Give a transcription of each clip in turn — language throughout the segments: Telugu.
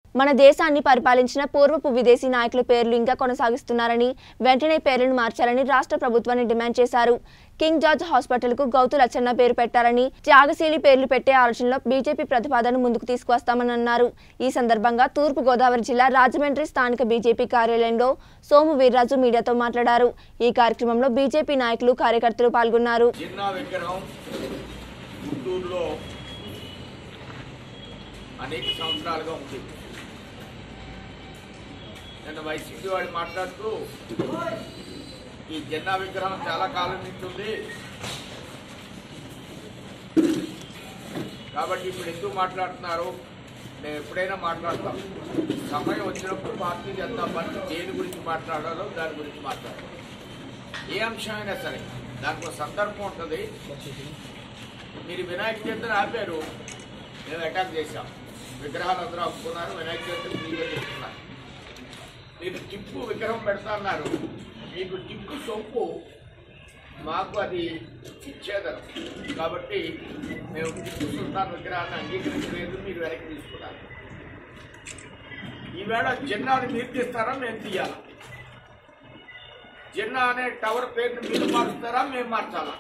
మన దేశాన్ని పరిపాలించిన పూర్వపు విదేశీ నాయకుల పేర్లు ఇంకా కొనసాగిస్తున్నారని వెంటనే పేర్లను మార్చాలని రాష్ట్ర ప్రభుత్వాన్ని డిమాండ్ చేశారు కింగ్ జార్జ్ హాస్పిటల్కు గౌతు లచ్చన్న పేరు పెట్టారని త్యాగశీలి పేర్లు పెట్టే ఆలోచనలో బీజేపీ ప్రతిపాదన ముందుకు తీసుకువస్తామని అన్నారు ఈ సందర్భంగా తూర్పు గోదావరి జిల్లా రాజమండ్రి స్థానిక బీజేపీ కార్యాలయంలో సోము వీర్రాజు మీడియాతో మాట్లాడారు ఈ కార్యక్రమంలో బీజేపీ నాయకులు కార్యకర్తలు పాల్గొన్నారు జిన్నా విగ్రహం గుంటూరులో అనేక సంవత్సరాలుగా ఉంది నిన్న వైసీపీ వాళ్ళు మాట్లాడుతూ ఈ జిన్నా విగ్రహం చాలా కాలం నుంచి ఉంది కాబట్టి ఇప్పుడు ఎందుకు మాట్లాడుతున్నారు నేను ఎప్పుడైనా మాట్లాడతాం సమయం వచ్చినప్పుడు భారతీయ జనతా పార్టీ దేని గురించి మాట్లాడాలో దాని గురించి మాట్లాడాలి ఏ అంశమైనా సరే దానికి ఒక సందర్భం ఉంటుంది మీరు వినాయక చవితిని ఆపారు మేము అటాక్ చేశాం విగ్రహాలు అందరూ అమ్ముకున్నారు వినాయక చవితి ఫ్రీగా తీసుకున్నారు మీరు టిప్పు విగ్రహం పెడతా అన్నారు మీకు టిప్పు సొంపు మాకు అది ఇచ్చేదనం కాబట్టి మేము టిప్పు సుల్తాన్ విగ్రహాన్ని అంగీకరించలేదు మీరు వెనక్కి తీసుకున్నారు ఈవేళ జిన్నాని మీరు తీస్తారా మేము తీయాలా జిన్నా అనే టవర్ పేరుని మీరు మార్చుతారా మేము మార్చాలా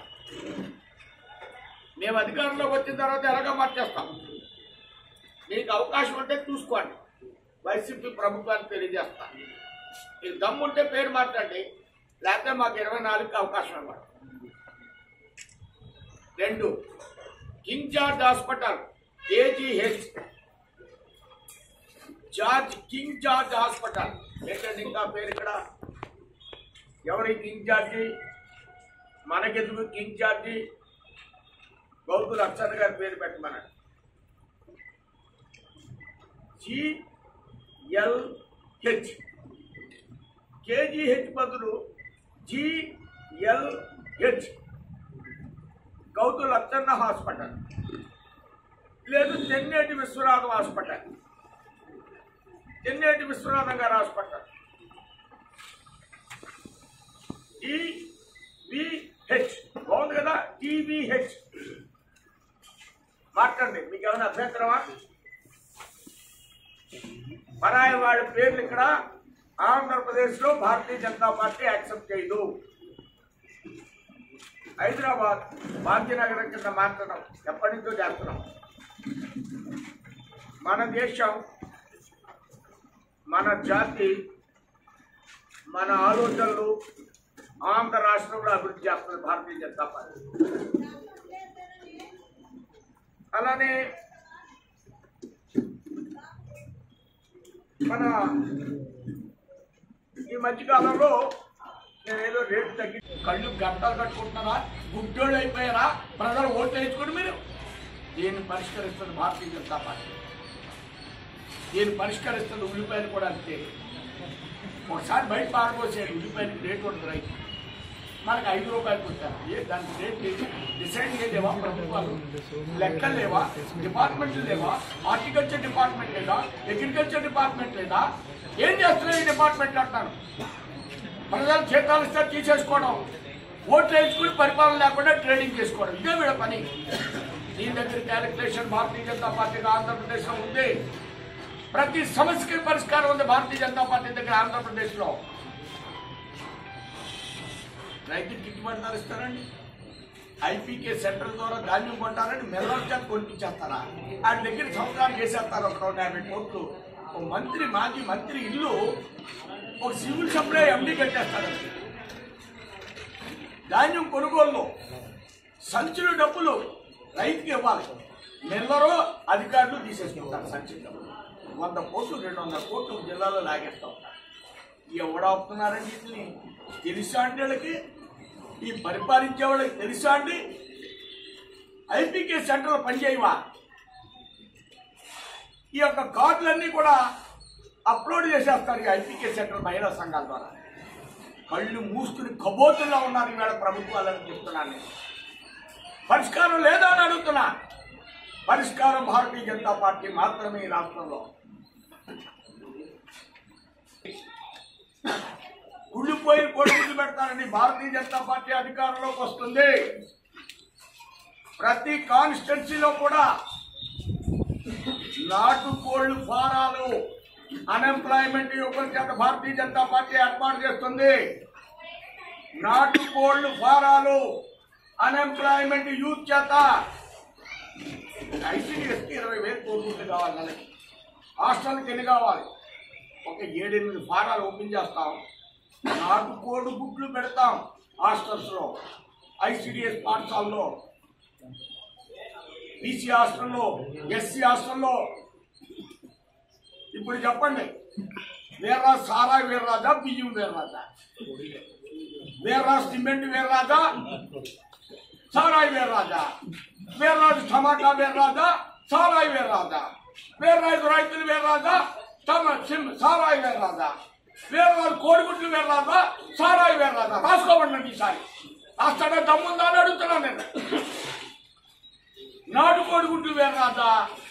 మేము అధికారంలోకి వచ్చిన తర్వాత ఎలాగ మార్చేస్తాం మీకు అవకాశం ఉంటే చూసుకోండి వైసీపీ ప్రభుత్వానికి తెలియజేస్తా మీకు దమ్ముంటే పేరు మార్చండి లేకపోతే మాకు ఇరవై నాలుగుకి అవకాశం ఇవ్వండి రెండు King George hospital KGH George King George hospital ఏంటండి ఇంకా పేరు ఇక్కడ ఎవరి కింగ్ జార్జి మనకెందుకు కింగ్ జార్జి గౌతు లక్షణ గారి పేరు పెట్టమన్నాడు జిఎల్హెచ్ కేజీహెచ్ బదులు జిఎల్హెచ్ గౌతు లక్షణ హాస్పిటల్ లేదు తెన్నేటి విశ్వనాథం హాస్పిటల్ తెన్నేటి విశ్వనాథం గారి హాస్పిటల్ టీవీహెచ్ బాగుంది కదా టీవీహెచ్ మాట్లాడండి మీకు ఏమైనా అభ్యంతరమా పరాయి వాళ్ళ పేర్లు ఇక్కడ ఆంధ్రప్రదేశ్ లో భారతీయ జనతా పార్టీ యాక్సెప్ట్ చేయదు హైదరాబాద్ భాగ్యనగరం కింద మార్చడం ఎప్పటి నుంచో చేస్తున్నాం మన దేశం మన జాతి మన ఆలోచనలు ఆంధ్ర రాష్ట్రంలో అభివృద్ధి చేస్తుంది భారతీయ జనతా పార్టీ అలానే మన ఈ మధ్యకాలంలో నేను ఏదో రేటు తగ్గి కళ్ళు గంటలు కట్టుకుంటున్నారా గుడ్డోళ్ళు అయిపోయారా ప్రజలు ఓట్లు వేసుకుని మీరు దీన్ని పరిష్కరిస్తుంది భారతీయ జనతా పార్టీ దీన్ని పరిష్కరిస్తుంది ఉల్లిపాయలు కూడా అంతే ఒకసారి బయట పారిపోసాడు ఉల్లిపాయలకి రేటు ఉండదు రైతు మనకు ఐదు రూపాయలు కొట్టారు ఏ దానికి రేట్ లేదు డిసైడ్ చేయలేవా ప్రభుత్వాలు లెక్కలు లేవా డిపార్ట్మెంట్లు లేవా హార్టికల్చర్ డిపార్ట్మెంట్ లేదా అగ్రికల్చర్ డిపార్ట్మెంట్ లేదా ఏం చేస్తున్నాయి ఈ డిపార్ట్మెంట్ అంటాను ప్రజలు జీతాలు ఇస్తే తీసేసుకోవడం ఓట్లు వేసుకుని పరిపాలన లేకుండా ట్రేడింగ్ చేసుకోవడం ఇదే వీళ్ళ పని దీని దగ్గర క్యాలిక్యులేషన్ భారతీయ జనతా పార్టీకి ఆంధ్రప్రదేశ్లో ఉంది ప్రతి సమస్యకి పరిష్కారం ఉంది భారతీయ జనతా పార్టీ దగ్గర ఆంధ్రప్రదేశ్లో రైతుకి గిట్టుబాటు ధర ఇస్తారండి ఐపీకే సెంట్రల్ ద్వారా ధాన్యం కొంటారని మెల్లొచ్చా కొనిపించేస్తారా ఆ దగ్గర సంవత్సరాలు చేసేస్తారు ఒక నూట యాభై కోట్లు ఒక మంత్రి మాజీ మంత్రి ఇల్లు ఒక సివిల్ సప్లై ఎండి కట్టేస్తారు ధాన్యం కొనుగోలులో సంచులు డబ్బులు రైతుకి ఇవ్వాలి మిల్లరు అధికారులు తీసేసుకుంటారు సంచులు డబ్బులు వంద కోట్లు రెండు వందల కోట్లు జిల్లాలో లాగేస్తా ఉంటారు ఎవడాపుతున్నారండి వీటిని తెలుసా అండి వీళ్ళకి ఈ పరిపాలించే వాళ్ళకి తెలుసా అండి ఐపీకే సెంటర్ పనిచేయవా ఈ యొక్క కార్డులన్నీ కూడా అప్లోడ్ చేసేస్తారు ఈ ఐపీకే సెంటర్ మహిళా సంఘాల ద్వారా కళ్ళు మూసుకుని కబోతుల్లో ఉన్నారు ఈవేళ ప్రభుత్వాలని చెప్తున్నాను నేను పరిష్కారం లేదా అని అడుగుతున్నా పరిష్కారం భారతీయ జనతా పార్టీ మాత్రమే ఈ రాష్ట్రంలో కుళ్ళిపోయి కొడుకులు పెడతారని భారతీయ జనతా పార్టీ అధికారంలోకి వస్తుంది ప్రతి కాన్స్టిట్యున్సీలో కూడా నాటుకోళ్లు ఫారాలు అన్ఎంప్లాయ్మెంట్ యువకుల చేత భారతీయ జనతా పార్టీ ఏర్పాటు చేస్తుంది నాటు కోళ్లు ఫారాలు అన్ఎంప్లాయ్మెంట్ యూత్ చేత ఐసీడీఎస్కి ఇరవై వేలు కోరుకుంటే కావాలి నెలకి హాస్టల్కి ఎన్ని కావాలి ఒక ఏడెనిమిది ఫారాలు ఓపెన్ చేస్తాం నాటు కోడి గుడ్లు పెడతాం హాస్టల్స్లో ఐసీడీఎస్ పాఠశాలలో బీసీ హాస్టల్లో ఎస్సీ హాస్టల్లో ఇప్పుడు చెప్పండి వీర్రాజు సారాయి వీర్రాజా బియ్యం వీర్రాజా వీర్రాజు సిమెంట్ వీర్రాజా సారాయి వీర్రాజా వీర్రాజు టమాటా వీర్రాజా సారాయి వీర్రాజా వీర్రాజు రైతులు వీర్రాజా టమ సిమ్ సారాయి వీర్రాజా వీర్రాజు కోడిగుడ్లు వీర్రాజా సారాయి వీర్రాజా రాసుకోమండి ఈసారి రాస్తాడే దమ్ముందా అని అడుగుతున్నాను నేను నాటు కోడిగుడ్లు వీర్రాజా